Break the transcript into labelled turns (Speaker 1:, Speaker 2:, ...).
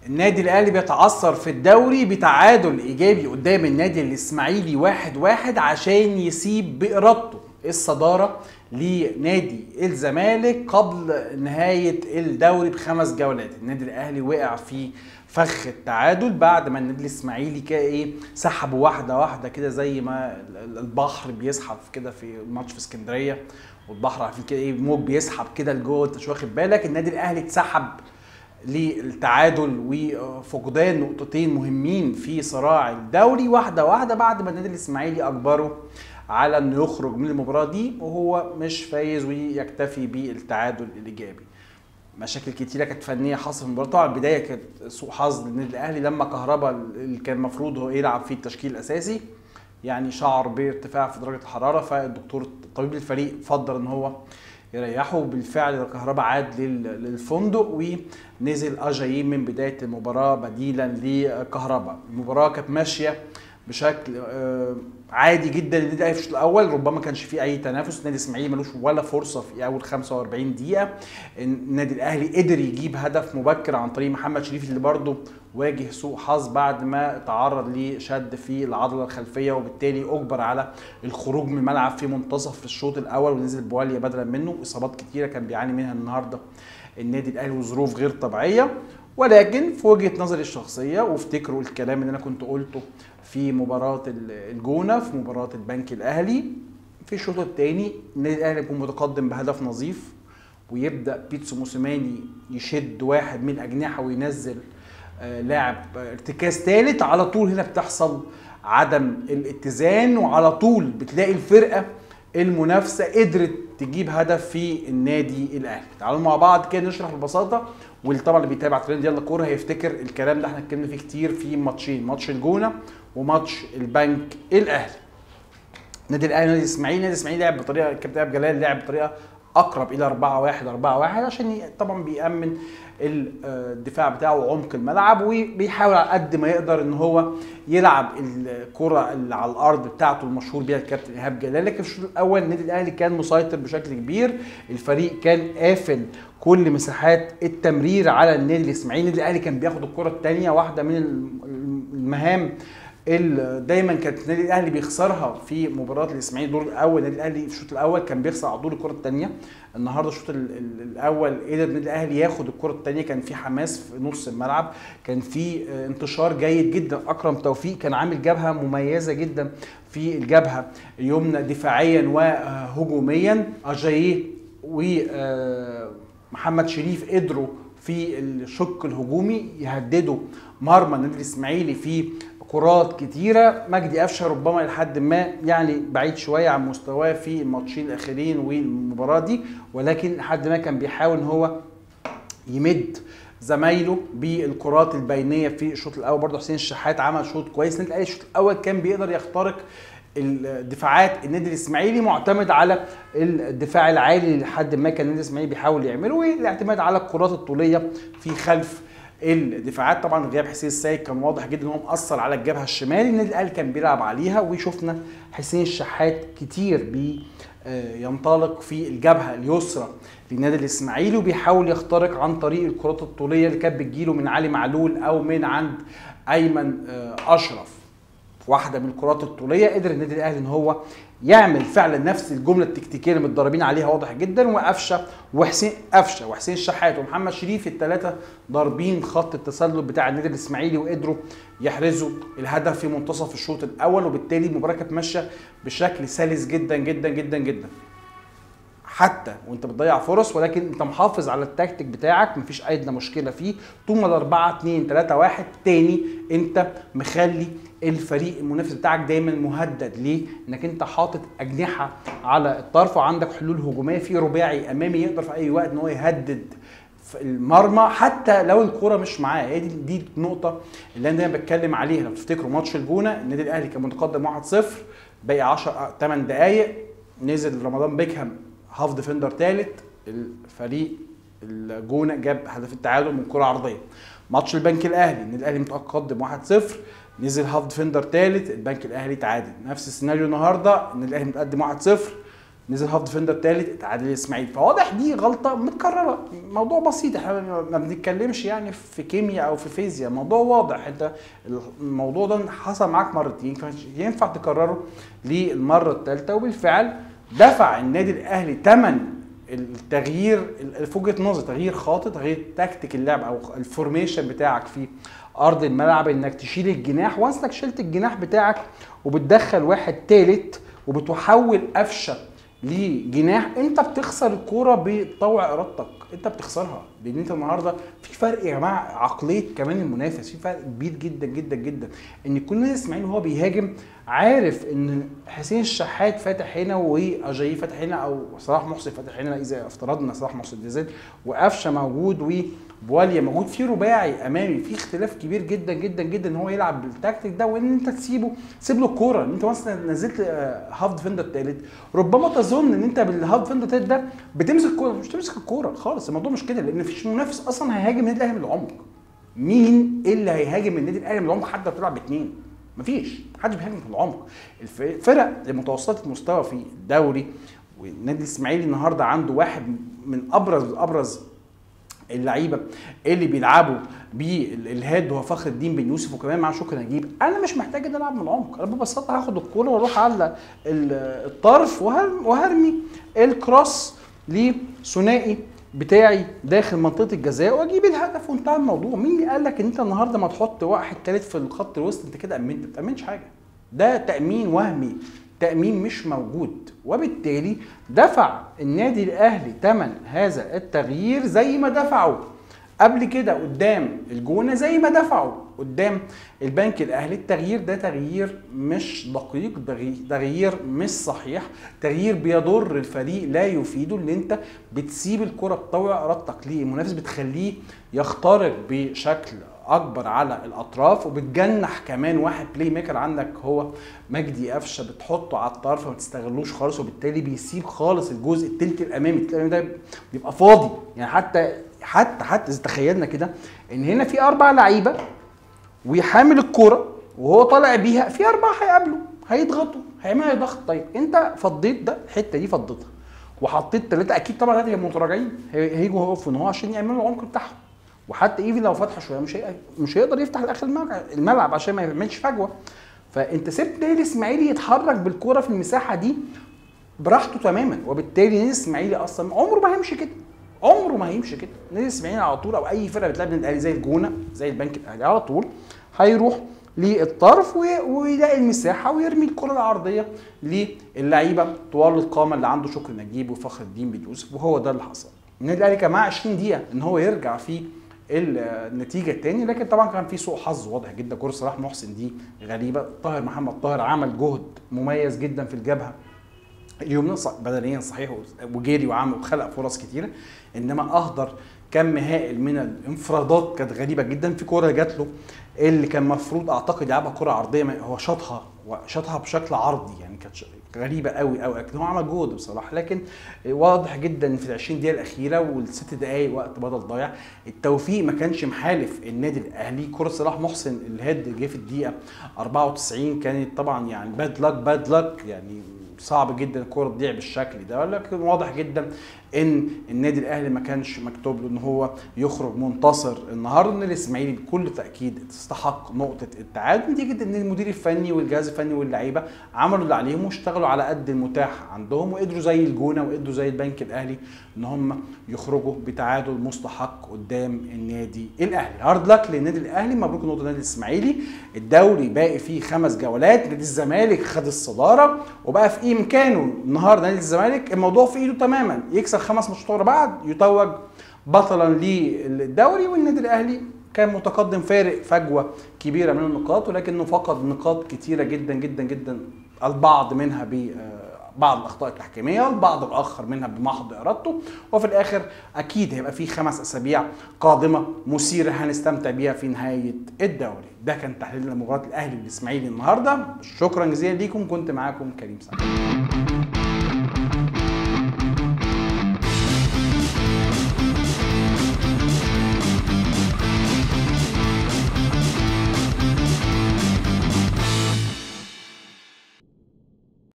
Speaker 1: النادي الاهلي بيتعثر في الدوري بتعادل ايجابي قدام النادي الاسماعيلي واحد واحد عشان يسيب بارادته الصداره لنادي الزمالك قبل نهايه الدوري بخمس جولات النادي الاهلي وقع في فخ التعادل بعد ما النادي الاسماعيلي كده ايه سحبوا واحده واحده كده زي ما البحر بيسحب كده في ماتش في اسكندريه والبحر عارفين كده ايه موج بيسحب كده لجوه انت مش واخد بالك النادي الاهلي اتسحب للتعادل وفقدان نقطتين مهمين في صراع الدوري واحده واحده بعد ما النادي الاسماعيلي اجبره على انه يخرج من المباراه دي وهو مش فايز ويكتفي بالتعادل الايجابي مشاكل كتيره كانت فنيه حصلت في المباراه طبعا البدايه كانت سوء حظ للنادي الاهلي لما كهربا اللي كان المفروض هو يلعب فيه التشكيل الاساسي يعني شعر بارتفاع في درجه الحراره فالدكتور طبيب الفريق فضل ان هو يريحه بالفعل كهربا عاد للفندق ونزل اجايين من بدايه المباراه بديلا لكهربا المباراه كانت ماشيه بشكل عادي جدا النادي الاهلي في الشوط الاول ربما ما كانش فيه اي تنافس النادي الاسماعيلي ملوش ولا فرصه في اول 45 دقيقه النادي الاهلي قدر يجيب هدف مبكر عن طريق محمد شريف اللي برضه واجه سوء حظ بعد ما تعرض لشد في العضله الخلفيه وبالتالي اجبر على الخروج من الملعب في منتصف الشوط الاول ونزل بواليا بدلا منه اصابات كتيره كان بيعاني منها النهارده النادي الاهلي وظروف غير طبيعيه ولكن في وجهه نظري الشخصيه وافتكروا الكلام اللي انا كنت قلته في مباراه الجونه في مباراه البنك الاهلي في الشوط الثاني النادي الاهلي يكون متقدم بهدف نظيف ويبدا بيتسو موسيماني يشد واحد من الاجنحه وينزل آه لاعب ارتكاز ثالث على طول هنا بتحصل عدم الاتزان وعلى طول بتلاقي الفرقه المنافسه قدرت تجيب هدف في النادي الاهلي تعالوا مع بعض كده نشرح ببساطه واللي طبعا اللي بيتابع ترند يلا كوره هيفتكر الكلام ده احنا اتكلمنا فيه كتير في ماتشين ماتش الجونه وماتش البنك الاهلي النادي الاهلي نادي الاسماعيلي نادي الاسماعيلي لعب بطريقه كابتن ايهاب جلال لعب بطريقه اقرب الى 4 1 4 1 عشان طبعا بيامن الدفاع بتاعه وعمق الملعب وبيحاول على قد ما يقدر ان هو يلعب الكره اللي على الارض بتاعته المشهور بيها الكابتن ايهاب جلال لكن في الشوط الاول النادي الاهلي كان مسيطر بشكل كبير الفريق كان قافل كل مساحات التمرير على النادي الاسماعيلي النادي الاهلي كان بياخد الكره الثانيه واحده من المهام دايما كانت النادي الاهلي بيخسرها في مباراه الاسماعيلي الدور الاول النادي الاهلي في الشوط الاول كان بيخسر على طول الكره الثانيه النهارده الشوط الاول قدر النادي الاهلي ياخد الكره الثانيه كان في حماس في نص الملعب كان في انتشار جيد جدا اكرم توفيق كان عامل جبهه مميزه جدا في الجبهه اليمنى دفاعيا وهجوميا اجاييه ومحمد شريف قدروا في الشق الهجومي يهددوا مرمى النادي الاسماعيلي في كرات كتيرة مجدي قفشه ربما لحد ما يعني بعيد شوية عن مستواه في الماتشين الأخيرين والمباراة دي ولكن لحد ما كان بيحاول إن هو يمد زمايله بالكرات البينية في الشوط الأول برضه حسين الشحات عمل شوط كويس النادي الأهلي الشوط الأول كان بيقدر يخترق الدفاعات النادي الاسماعيلي معتمد على الدفاع العالي لحد ما كان النادي الاسماعيلي بيحاول يعمله والاعتماد على الكرات الطوليه في خلف الدفاعات طبعا غياب حسين السيد كان واضح جدا ان هو مأثر على الجبهه الشمال النادي الاهلي كان بيلعب عليها وشفنا حسين الشحات كتير بي ينطلق في الجبهه اليسرى للنادي الاسماعيلي وبيحاول يخترق عن طريق الكرات الطوليه اللي كانت بتجيله من علي معلول او من عند ايمن اشرف واحده من الكرات الطوليه قدر النادي الاهلي ان هو يعمل فعلا نفس الجمله التكتيكيه اللي متدربين عليها واضح جدا وقفشه وحسين قفشه وحسين الشحات ومحمد شريف الثلاثه ضاربين خط التسلل بتاع النادي الاسماعيلي وقدروا يحرزوا الهدف في منتصف الشوط الاول وبالتالي المباراه كانت ماشيه بشكل سلس جدا جدا جدا جدا حتى وانت بتضيع فرص ولكن انت محافظ على التكتيك بتاعك مفيش ادنى مشكله فيه طول ما الاربعه 2 3 1 تاني انت مخلي الفريق المنافس بتاعك دايما مهدد ليه؟ انك انت حاطط اجنحه على الطرف وعندك حلول هجوميه في رباعي امامي يقدر في اي وقت ان هو يهدد في المرمى حتى لو الكوره مش معاه هي دي دي النقطه اللي انا دايما بتكلم عليها لو تفتكروا ماتش الجونه النادي الاهلي كان متقدم 1-0 باقي 10 8 دقائق نزل رمضان بيكهام هاف ديفندر ثالث الفريق الجونه جاب هدف التعادل من كره عرضيه ماتش البنك الاهلي النادي الاهلي متقدم 1-0 نزل هاف ديفندر ثالث البنك الاهلي تعادل نفس السيناريو النهارده ان الاهلي متقدم 1-0 نزل هاف ديفندر ثالث اتعادل الاسماعيلي فواضح دي غلطه متكرره موضوع بسيط احنا ما بنتكلمش يعني في كيمياء او في فيزياء موضوع واضح انت الموضوع ده حصل معاك مرتين ينفع تكرره للمره الثالثه وبالفعل دفع النادي الاهلي ثمن التغيير في وجهه نظري تغيير خاطئ تغيير تكتيك اللعب او الفورميشن بتاعك في ارض الملعب انك تشيل الجناح وانس انك شلت الجناح بتاعك وبتدخل واحد ثالث وبتحول قفشه لجناح انت بتخسر الكوره بطوع ارادتك انت بتخسرها لان انت النهارده في فرق يا جماعه عقليه كمان المنافس في فرق كبير جدا جدا جدا ان يكون نادي الاسماعيلي وهو بيهاجم عارف ان حسين الشحات فاتح هنا واجاي فاتح هنا او صلاح محسن فاتح هنا اذا افترضنا صلاح محسن زاد وقفشه موجود وبواليا موجود في رباعي امامي في اختلاف كبير جدا جدا جدا ان هو يلعب بالتكتيك ده وان انت تسيبه تسيب له الكوره ان انت مثلا نزلت هاف ديفندر الثالث ربما تظن ان انت بالهاف ديفندر الثالث ده بتمسك الكوره مش تمسك الكوره خالص الموضوع مش كده لان مفيش منافس اصلا هيهاجم النادي الاهلي من العمق مين اللي هيهاجم النادي الاهلي من العمق حتى بتلعب باثنين مفيش محدش بيهاجم في العمق الفرق المتوسطه المستوى في الدوري والنادي الاسماعيلي النهارده عنده واحد من ابرز ابرز اللعيبه اللي بيلعبوا بالهاد هو فخر الدين بن يوسف وكمان معاه شكري نجيب انا مش محتاج ان العب من العمق انا ببساطه هاخد الكوره واروح على الطرف وهرمي الكروس لثنائي بتاعي داخل منطقه الجزاء واجيب الهدف وانتهى الموضوع مين اللي قال لك ان انت النهارده ما تحط واحد ثالث في الخط الوسط انت كده امنت ما بتامنش حاجه ده تامين وهمي تامين مش موجود وبالتالي دفع النادي الاهلي ثمن هذا التغيير زي ما دفعوا قبل كده قدام الجونه زي ما دفعوا قدام البنك الاهلي التغيير ده تغيير مش دقيق تغيير مش صحيح تغيير بيضر الفريق لا يفيده ان انت بتسيب الكره بطوع ارادتك ليه المنافس بتخليه يخترق بشكل اكبر على الاطراف وبتجنح كمان واحد بلاي ميكر عندك هو مجدي قفشه بتحطه على الطرف ما تستغلوش خالص وبالتالي بيسيب خالص الجزء التلت الامامي التلت الامامي ده بيبقى فاضي يعني حتى حتى حتى اذا تخيلنا كده ان هنا في اربع لعيبه ويحامل الكوره وهو طالع بيها في اربعه هيقابلوا هيضغطوا هيعملوا ضغط طيب انت فضيت ده الحته دي فضيتها وحطيت ثلاثه اكيد طبعا ثلاثه هيبقوا متراجعين هيجوا يقفوا ان هو عشان يعملوا العمق بتاعهم وحتى ايفي لو فتحه شويه مش هي... مش هيقدر يفتح لاخر الملعب عشان ما يعملش فجوه فانت سبت نادي الاسماعيلي يتحرك بالكوره في المساحه دي براحته تماما وبالتالي نادي الاسماعيلي اصلا عمره ما هيمشي كده عمره ما هيمشي كده نادي الاسماعيلي على طول او اي فرقه بتلعب النادي الاهلي زي الجونه زي البنك الاهلي على طول هيروح للطرف ويلاقي المساحه ويرمي الكره العرضيه للعيبه طوال القامه اللي عنده شكر نجيب وفخر الدين بن يوسف وهو ده اللي حصل النادي الاهلي كان معاه 20 دقيقه ان هو يرجع في النتيجه الثاني لكن طبعا كان في سوء حظ واضح جدا كره صلاح محسن دي غريبه طاهر محمد طاهر عمل جهد مميز جدا في الجبهه اليوم بدنيا صحيح وجري وعمل وخلق فرص كتيره انما اهدر كم هائل من الانفرادات كانت غريبه جدا في كوره جات له اللي كان المفروض اعتقد يلعبها كره عرضيه هو شاطها شاطها بشكل عرضي يعني كانت غريبه قوي قوي لكن هو عمل جهد بصراحه لكن واضح جدا في ال 20 دقيقه الاخيره والست دقائق وقت بدل ضايع التوفيق ما كانش محالف النادي الاهلي كره صلاح محسن الهيد جه في الدقيقه 94 كانت طبعا يعني باد لك باد لك يعني صعب جدا الكوره تضيع بالشكل ده ولكن واضح جدا ان النادي الاهلي ما كانش مكتوب له ان هو يخرج منتصر النهارده ان الاسماعيلي بكل تاكيد تستحق نقطه التعادل نتيجه ان المدير الفني والجهاز الفني واللعيبه عملوا اللي عليهم واشتغلوا على قد المتاح عندهم وقدروا زي الجونه وقدروا زي البنك الاهلي ان هم يخرجوا بتعادل مستحق قدام النادي الاهلي هارد لك للنادي الاهلي مبروك نقطه النادي الاسماعيلي الدوري باقي فيه خمس جولات نادي الزمالك خد الصداره وبقى في امكانه النهارده نادي الزمالك الموضوع في ايده تماما يكسب خمس ماتشات ورا بعض يتوج بطلا للدوري والنادي الاهلي كان متقدم فارق فجوه كبيره من النقاط ولكنه فقد نقاط كتيره جدا جدا جدا البعض منها ب بعض الاخطاء التحكيميه البعض الاخر منها بمحض ارادته وفي الاخر اكيد هيبقى في خمس اسابيع قادمه مثيره هنستمتع بيها في نهايه الدوري ده كان تحليل لمباراه الاهلي والاسماعيلي النهارده شكرا جزيلا ليكم كنت معاكم كريم سعد